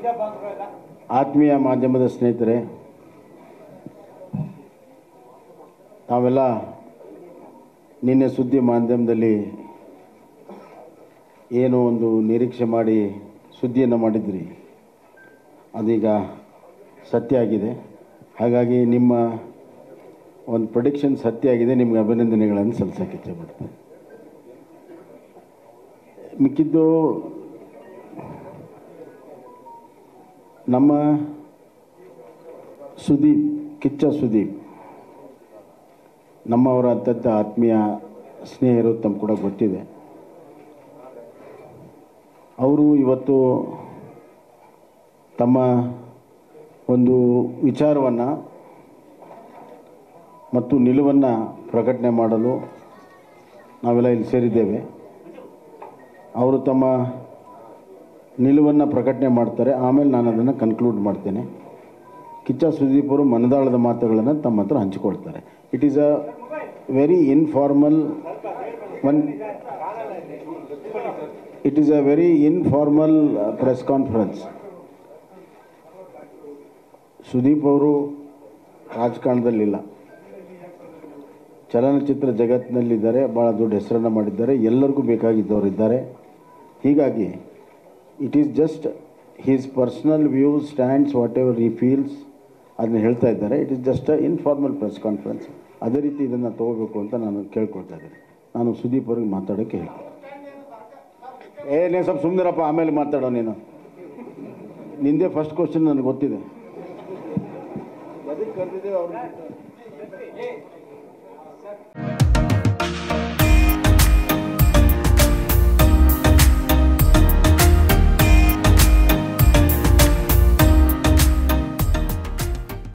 ಆತ್ಮೀಯ ಮಾಧ್ಯಮದ ಸ್ನೇಹಿತರೆ ತಾವೆಲ್ಲ ನಿನ್ನೆ ಸುದ್ದಿ ಮಾಧ್ಯಮದಲ್ಲಿ ಏನೋ ಒಂದು ನಿರೀಕ್ಷೆ ಮಾಡಿ ಸುದ್ದಿಯನ್ನು ಮಾಡಿದ್ರಿ ಅದೀಗ ಸತ್ಯ ಆಗಿದೆ ಹಾಗಾಗಿ ನಿಮ್ಮ ಒಂದು ಪ್ರೊಡಿಕ್ಷನ್ ಸತ್ಯ ಆಗಿದೆ ನಿಮಗೆ ಅಭಿನಂದನೆಗಳನ್ನು ಸಲ್ಲಿಸೋಕ್ಕೆ ಇಚ್ಛೆಪಡ್ತೇನೆ ಮಿಕ್ಕಿದ್ದು ನಮ್ಮ ಸುದೀಪ್ ಕಿಚ್ಚ ಸುದೀಪ್ ನಮ್ಮವರ ಅತ್ಯಂತ ಆತ್ಮೀಯ ಸ್ನೇಹಿತರು ತಮ್ಮ ಕೂಡ ಗೊತ್ತಿದೆ ಅವರು ಇವತ್ತು ತಮ್ಮ ಒಂದು ವಿಚಾರವನ್ನು ಮತ್ತು ನಿಲುವನ್ನು ಪ್ರಕಟಣೆ ಮಾಡಲು ನಾವೆಲ್ಲ ಇಲ್ಲಿ ಸೇರಿದ್ದೇವೆ ಅವರು ತಮ್ಮ ನಿಲುವನ್ನು ಪ್ರಕಟಣೆ ಮಾಡ್ತಾರೆ ಆಮೇಲೆ ನಾನು ಅದನ್ನು ಕನ್ಕ್ಲೂಡ್ ಮಾಡ್ತೇನೆ ಕಿಚ್ಚ ಸುದೀಪ್ ಅವರು ಮನದಾಳದ ಮಾತುಗಳನ್ನು ತಮ್ಮ ಹತ್ರ ಹಂಚಿಕೊಳ್ತಾರೆ it is a very informal one it is a very informal press conference Sudeep ಅವರು ರಾಜಕಾರಣದಲ್ಲಿಲ್ಲ ಚಲನಚಿತ್ರ ಜಗತ್ತಿನಲ್ಲಿದ್ದಾರೆ ಭಾಳ ದೊಡ್ಡ ಹೆಸರನ್ನು ಮಾಡಿದ್ದಾರೆ ಎಲ್ಲರಿಗೂ ಬೇಕಾಗಿದ್ದವರು ಇದ್ದಾರೆ ಹೀಗಾಗಿ it is just his personal views stands whatever he feels ಅದನ್ನ ಹೇಳ್ತಾ ಇದ್ದಾರೆ it is just a informal press conference ಅದೇ ರೀತಿ ಇದನ್ನು ತೊಗೋಬೇಕು ಅಂತ ನಾನು ಕೇಳ್ಕೊಳ್ತಾ ಇದ್ದೀನಿ ನಾನು ಸುದೀಪ್ ಅವ್ರಿಗೆ ಮಾತಾಡೋಕ್ಕೆ ಹೇಳಿ ಏ ನೀನು ಸ್ವಲ್ಪ ಸುಮ್ಮನಿರಪ್ಪ ಆಮೇಲೆ ಮಾತಾಡೋ ನೀನು ನಿಂದೇ ಫಸ್ಟ್ ಕ್ವಶನ್ ನನಗೆ ಗೊತ್ತಿದೆ ಎದಕ್ಕೆ ಕರೆದಿದ್ದೇವೆ ಅವ್ರು